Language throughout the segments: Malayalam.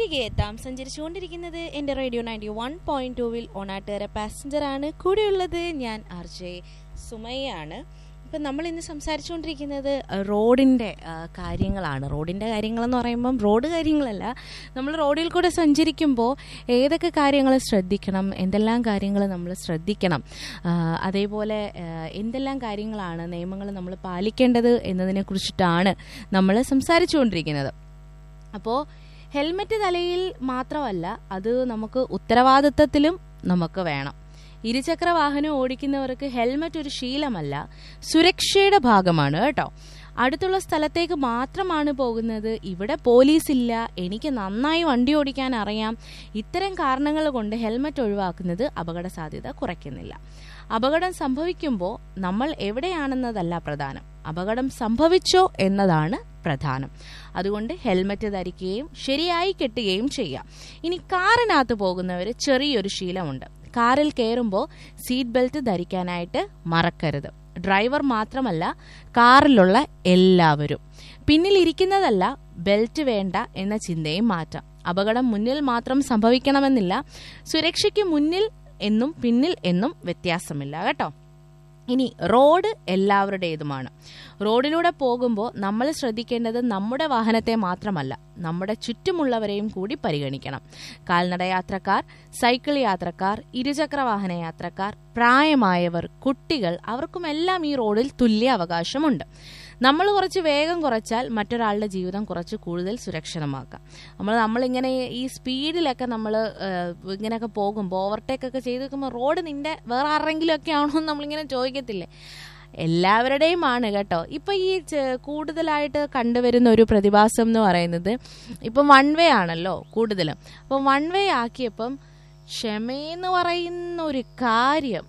തിരികെ എത്താം സഞ്ചരിച്ചുകൊണ്ടിരിക്കുന്നത് എൻ്റെ റേഡിയോ നയൻറ്റി വൺ പോയിന്റ് ടൂവിൽ ഓണാട്ടുകര പാസഞ്ചറാണ് കൂടെയുള്ളത് ഞാൻ ആർ ജെ സുമയാണ് ഇപ്പം നമ്മൾ ഇന്ന് സംസാരിച്ചുകൊണ്ടിരിക്കുന്നത് റോഡിൻ്റെ കാര്യങ്ങളാണ് റോഡിൻ്റെ കാര്യങ്ങളെന്ന് പറയുമ്പം റോഡ് കാര്യങ്ങളല്ല നമ്മൾ റോഡിൽ കൂടെ സഞ്ചരിക്കുമ്പോൾ ഏതൊക്കെ കാര്യങ്ങൾ ശ്രദ്ധിക്കണം എന്തെല്ലാം കാര്യങ്ങൾ നമ്മൾ ശ്രദ്ധിക്കണം ആ, അതേപോലെ ആ, എന്തെല്ലാം കാര്യങ്ങളാണ് നിയമങ്ങൾ നമ്മൾ പാലിക്കേണ്ടത് എന്നതിനെ കുറിച്ചിട്ടാണ് നമ്മൾ സംസാരിച്ചുകൊണ്ടിരിക്കുന്നത് അപ്പോൾ ഹെൽമെറ്റ് തലയിൽ മാത്രമല്ല അത് നമുക്ക് ഉത്തരവാദിത്തത്തിലും നമുക്ക് വേണം ഇരുചക്ര വാഹനം ഓടിക്കുന്നവർക്ക് ഹെൽമെറ്റ് ഒരു ശീലമല്ല സുരക്ഷയുടെ ഭാഗമാണ് കേട്ടോ അടുത്തുള്ള സ്ഥലത്തേക്ക് മാത്രമാണ് പോകുന്നത് ഇവിടെ പോലീസ് ഇല്ല എനിക്ക് നന്നായി വണ്ടി ഓടിക്കാൻ അറിയാം ഇത്തരം കാരണങ്ങൾ കൊണ്ട് ഹെൽമെറ്റ് ഒഴിവാക്കുന്നത് അപകട സാധ്യത കുറയ്ക്കുന്നില്ല അപകടം സംഭവിക്കുമ്പോൾ നമ്മൾ എവിടെയാണെന്നതല്ല പ്രധാനം അപകടം സംഭവിച്ചോ എന്നതാണ് പ്രധാനം അതുകൊണ്ട് ഹെൽമറ്റ് ധരിക്കുകയും ശരിയായി കെട്ടുകയും ചെയ്യാം ഇനി കാറിനകത്ത് പോകുന്നവർ ചെറിയൊരു ശീലമുണ്ട് കാറിൽ കയറുമ്പോൾ സീറ്റ് ബെൽറ്റ് ധരിക്കാനായിട്ട് മറക്കരുത് ഡ്രൈവർ മാത്രമല്ല കാറിലുള്ള എല്ലാവരും പിന്നിലിരിക്കുന്നതല്ല ബെൽറ്റ് വേണ്ട എന്ന ചിന്തയും മാറ്റാം അപകടം മുന്നിൽ മാത്രം സംഭവിക്കണമെന്നില്ല സുരക്ഷയ്ക്ക് മുന്നിൽ എന്നും പിന്നിൽ എന്നും വ്യത്യാസമില്ല കേട്ടോ ഇനി റോഡ് എല്ലാവരുടേതുമാണ് റോഡിലൂടെ പോകുമ്പോൾ നമ്മൾ ശ്രദ്ധിക്കേണ്ടത് നമ്മുടെ വാഹനത്തെ മാത്രമല്ല നമ്മുടെ ചുറ്റുമുള്ളവരെയും കൂടി പരിഗണിക്കണം കാൽനട യാത്രക്കാർ സൈക്കിൾ യാത്രക്കാർ ഇരുചക്ര വാഹന യാത്രക്കാർ പ്രായമായവർ കുട്ടികൾ അവർക്കുമെല്ലാം ഈ റോഡിൽ തുല്യ അവകാശമുണ്ട് നമ്മൾ കുറച്ച് വേഗം കുറച്ചാൽ മറ്റൊരാളുടെ ജീവിതം കുറച്ച് കൂടുതൽ സുരക്ഷിതമാക്കാം നമ്മൾ നമ്മളിങ്ങനെ ഈ സ്പീഡിലൊക്കെ നമ്മൾ ഇങ്ങനെയൊക്കെ പോകുമ്പോൾ ഓവർടേക്ക് ഒക്കെ ചെയ്ത് നിൽക്കുമ്പോൾ റോഡ് നിന്റെ വേറെ ആരെങ്കിലും ഒക്കെ ആണോ എന്ന് നമ്മളിങ്ങനെ ചോദിക്കത്തില്ലേ എല്ലാവരുടെയും ആണ് കേട്ടോ ഇപ്പൊ ഈ ചെ- കൂടുതലായിട്ട് കണ്ടുവരുന്ന ഒരു പ്രതിഭാസം എന്ന് പറയുന്നത് ഇപ്പം വൺ വേ ആണല്ലോ കൂടുതലും അപ്പം വൺ വേ ആക്കിയപ്പം ക്ഷമയെന്ന് പറയുന്ന ഒരു കാര്യം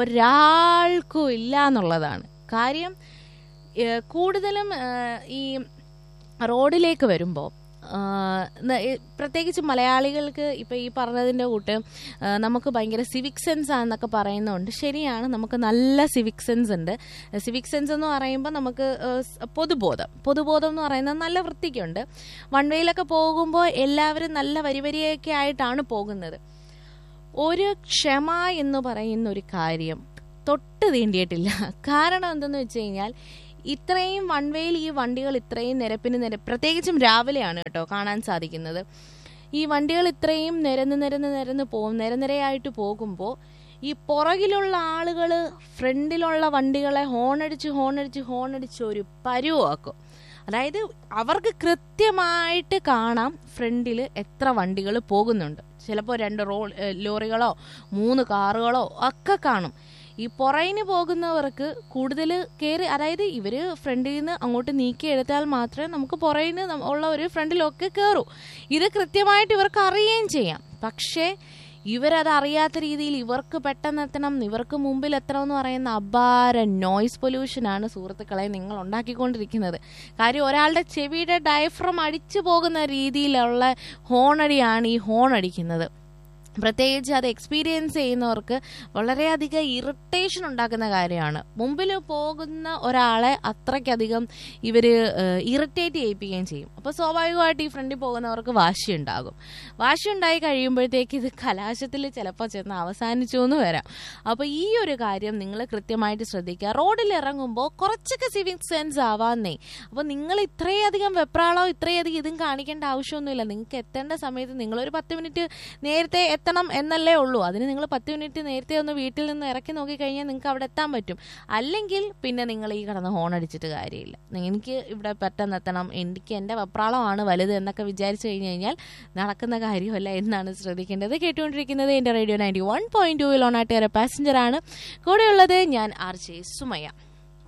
ഒരാൾക്കും ഇല്ല എന്നുള്ളതാണ് കാര്യം ഏഹ് കൂടുതലും ഏഹ് ഈ റോഡിലേക്ക് വരുമ്പോൾ പ്രത്യേകിച്ച് മലയാളികൾക്ക് ഇപ്പം ഈ പറഞ്ഞതിൻ്റെ കൂട്ട് ആ, നമുക്ക് ഭയങ്കര സിവിക് സെൻസ് ആണെന്നൊക്കെ പറയുന്നുണ്ട് ശരിയാണ് നമുക്ക് നല്ല സിവിക് സെൻസ് ഉണ്ട് സിവിക് സെൻസ് എന്ന് പറയുമ്പോൾ നമുക്ക് ആ, സ് പൊതുബോധം പൊതുബോധം എന്ന് പറയുന്നത് നല്ല വൃത്തിക്കുണ്ട് വൺ വേയിലൊക്കെ പോകുമ്പോൾ എല്ലാവരും നല്ല വരി വരിയൊക്കെ ആയിട്ടാണ് പോകുന്നത് ഒരു ക്ഷമ എന്ന് പറയുന്ന ഒരു കാര്യം തൊട്ട് തീണ്ടിയിട്ടില്ല കാരണം എന്തെന്ന് വെച്ച് കഴിഞ്ഞാൽ ഇത്രയും വൺ വേയിൽ ഈ വണ്ടികൾ ഇത്രയും നിരപ്പിന് നിര പ്രത്യേകിച്ചും രാവിലെയാണ് കേട്ടോ കാണാൻ സാധിക്കുന്നത് ഈ വണ്ടികൾ ഇത്രയും നിരന്ന് നിരന്ന് നിരന്ന് പോകും നിരനിരയായിട്ട് പോകുമ്പോൾ ഈ പുറകിലുള്ള ആളുകൾ ഫ്രണ്ടിലുള്ള വണ്ടികളെ ഹോണടിച്ച് ഹോണടിച്ച് ഹോണടിച്ച് ഒരു പരുവാക്കും അതായത് അവർക്ക് കൃത്യമായിട്ട് കാണാം ഫ്രണ്ടിൽ എത്ര വണ്ടികൾ പോകുന്നുണ്ട് ചിലപ്പോൾ രണ്ട് റോ ഏഹ് ലോറികളോ മൂന്ന് കാറുകളോ ഒക്കെ കാണും ഈ പുറയിന് പോകുന്നവർക്ക് കൂടുതൽ കയറി അതായത് ഇവര് ഫ്രണ്ടിൽ നിന്ന് അങ്ങോട്ട് നീക്കി എടുത്താൽ മാത്രമേ നമുക്ക് പുറയിന് ഉള്ള ഒരു ഫ്രണ്ടിലൊക്കെ കയറൂ ഇത് കൃത്യമായിട്ട് ഇവർക്ക് അറിയുകയും ചെയ്യാം പക്ഷേ ഇവരത് അറിയാത്ത രീതിയിൽ ഇവർക്ക് പെട്ടെന്ന് എത്തണം ഇവർക്ക് മുമ്പിൽ എത്തണം എന്ന് പറയുന്ന അപാര നോയ്സ് പൊല്യൂഷനാണ് സുഹൃത്തുക്കളെ നിങ്ങൾ ഉണ്ടാക്കിക്കൊണ്ടിരിക്കുന്നത് കാര്യം ഒരാളുടെ ചെവിയുടെ ഡയഫ്രം അടിച്ചു പോകുന്ന രീതിയിലുള്ള ഹോണടിയാണ് ഈ ഹോൺ അടിക്കുന്നത് പ്രത്യേകിച്ച് അത് എക്സ്പീരിയൻസ് ചെയ്യുന്നവർക്ക് വളരെയധികം ഇറിറ്റേഷൻ ഉണ്ടാക്കുന്ന കാര്യമാണ് മുമ്പിൽ പോകുന്ന ഒരാളെ അത്രയ്ക്കധികം ഇവർ ഇറിറ്റേറ്റ് ചെയ്യിപ്പിക്കുകയും ചെയ്യും അപ്പോൾ സ്വാഭാവികമായിട്ട് ഈ ഫ്രണ്ടിൽ പോകുന്നവർക്ക് വാശി ഉണ്ടാകും വാശി ഉണ്ടായി കഴിയുമ്പോഴത്തേക്ക് ഇത് കലാശത്തിൽ ചിലപ്പോൾ ചെന്ന് അവസാനിച്ചു എന്ന് വരാം അപ്പോൾ ഈ ഒരു കാര്യം നിങ്ങൾ കൃത്യമായിട്ട് ശ്രദ്ധിക്കുക റോഡിൽ ഇറങ്ങുമ്പോൾ കുറച്ചൊക്കെ സിവിക് സെൻസ് ആവാന്നേ അപ്പോൾ നിങ്ങൾ ഇത്രയധികം വെപ്രാളോ ഇത്രയധികം ഇതും കാണിക്കേണ്ട ആവശ്യമൊന്നുമില്ല നിങ്ങൾക്ക് എത്തേണ്ട സമയത്ത് നിങ്ങളൊരു പത്ത് മിനിറ്റ് നേരത്തെ എത്തണം എന്നല്ലേ ഉള്ളൂ അതിന് നിങ്ങൾ പത്ത് മിനിറ്റ് നേരത്തെ ഒന്ന് വീട്ടിൽ നിന്ന് ഇറക്കി നോക്കിക്കഴിഞ്ഞാൽ നിങ്ങൾക്ക് അവിടെ എത്താൻ പറ്റും അല്ലെങ്കിൽ പിന്നെ നിങ്ങൾ ഈ കിടന്ന് ഹോൺ അടിച്ചിട്ട് കാര്യമില്ല എനിക്ക് ഇവിടെ പെട്ടെന്ന് എത്തണം എനിക്ക് എൻ്റെ വെപ്രാളമാണ് വലുത് എന്നൊക്കെ വിചാരിച്ചു കഴിഞ്ഞ് കഴിഞ്ഞാൽ നടക്കുന്ന കാര്യമല്ല എന്നാണ് ശ്രദ്ധിക്കേണ്ടത് കേട്ടുകൊണ്ടിരിക്കുന്നത് എൻ്റെ റേഡിയോ നയൻറ്റി വൺ പോയിന്റ് ടൂവിൽ ഓണാട്ടുകാരെ പാസഞ്ചറാണ് കൂടെയുള്ളത് ഞാൻ ആർ ജെ സുമയ